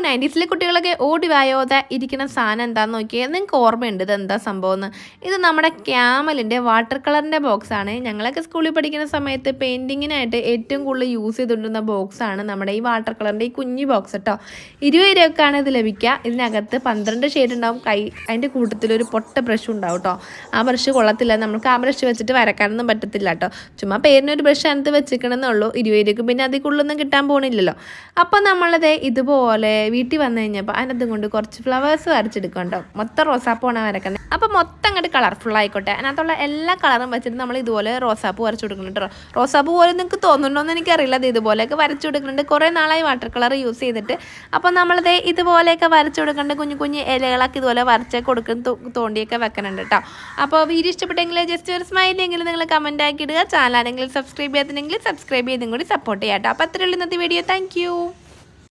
നയൻറ്റീസിലെ കുട്ടികളൊക്കെ ഓടി വായോതെ ഇരിക്കുന്ന സാധനം എന്താന്ന് നോക്കിയാൽ നിങ്ങൾക്ക് ഓർമ്മയുണ്ട് ഇത് എന്താ സംഭവം എന്ന് ഇത് നമ്മുടെ ക്യാമലിൻ്റെ വാട്ടർ കളറിൻ്റെ ബോക്സാണ് ഞങ്ങളൊക്കെ സ്കൂളിൽ പഠിക്കുന്ന സമയത്ത് പെയിൻറ്റിങ്ങിനായിട്ട് ഏറ്റവും കൂടുതൽ യൂസ് ചെയ്തുകൊണ്ടിരുന്ന ബോക്സാണ് നമ്മുടെ ഈ വാട്ടർ കളറിൻ്റെ ഈ കുഞ്ഞി ബോക്സ് കേട്ടോ ഇരുപത് രൂപക്കാണ് ഇത് ലഭിക്കുക ഇതിനകത്ത് പന്ത്രണ്ട് ഷെയ്ഡ് ഉണ്ടാവും കൈ അതിൻ്റെ കൂട്ടത്തിൽ ഒരു പൊട്ട ബ്രഷ് ഉണ്ടാവും കേട്ടോ ആ ബ്രഷ് കൊള്ളത്തില്ല നമുക്ക് ആ ബ്രഷ് വെച്ചിട്ട് വരക്കാനൊന്നും പറ്റത്തില്ല കേട്ടോ ചുമ്മാ പേരിനൊരു ബ്രഷ് അതിനകത്ത് വെച്ചിക്കണമെന്നേ ഉള്ളൂ ഇരുപത് രൂപയ്ക്ക് പിന്നെ അതിൽ കൂടുതലൊന്നും കിട്ടാൻ പോണില്ലല്ലോ അപ്പോൾ നമ്മളത് ഇതുപോലെ വീട്ടിൽ വന്നു കഴിഞ്ഞപ്പോൾ അതിനകത്തും കൊണ്ട് കുറച്ച് ഫ്ലവേഴ്സ് വരച്ചെടുക്കണ്ടോ മൊത്തം റോസാപ്പൂണ് വരക്കുന്നത് അപ്പോൾ മൊത്തം അങ്ങോട്ട് കളർഫുൾ ആയിക്കോട്ടെ അതിനകത്തുള്ള എല്ലാ കളറും വെച്ചിട്ട് നമ്മൾ ഇതുപോലെ റോസാപ്പൂ വരച്ചു കൊടുക്കുന്നുണ്ട് കേട്ടോ റോസാപ്പൂ പോലെ നിങ്ങൾക്ക് തോന്നുന്നുണ്ടോ എന്ന് എനിക്കറിയില്ല അത് ഇതുപോലെയൊക്കെ വരച്ചു കൊടുക്കുന്നുണ്ട് കുറേ നാളായി വാട്ടർ കളർ യൂസ് ചെയ്തിട്ട് അപ്പോൾ നമ്മളത് ഇതുപോലെയൊക്കെ വരച്ചു കൊടുക്കേണ്ട കുഞ്ഞു കുഞ്ഞു ഇലകളൊക്കെ ഇതുപോലെ വരച്ച് കൊടുക്കും തോ- തോണ്ടിയൊക്കെ വെക്കുന്നുണ്ട് കേട്ടോ അപ്പോൾ വീഡിയോ ഇഷ്ടപ്പെട്ടെങ്കിൽ ജസ്റ്റ് ഒരു സ്മൈലെങ്കിലും നിങ്ങൾ കമൻറ്റ് ആക്കി ഇടുക ചാനലാണെങ്കിൽ സബ്സ്ക്രൈബ് ചെയ്യാത്തില്ലെങ്കിൽ സബ്സ്ക്രൈബ് ചെയ്തും കൂടി സപ്പോർട്ട് ചെയ്യാം കേട്ടോ അപ്പോൾ അത്രയുള്ള ഇന്നത്തെ വീഡിയോ താങ്ക്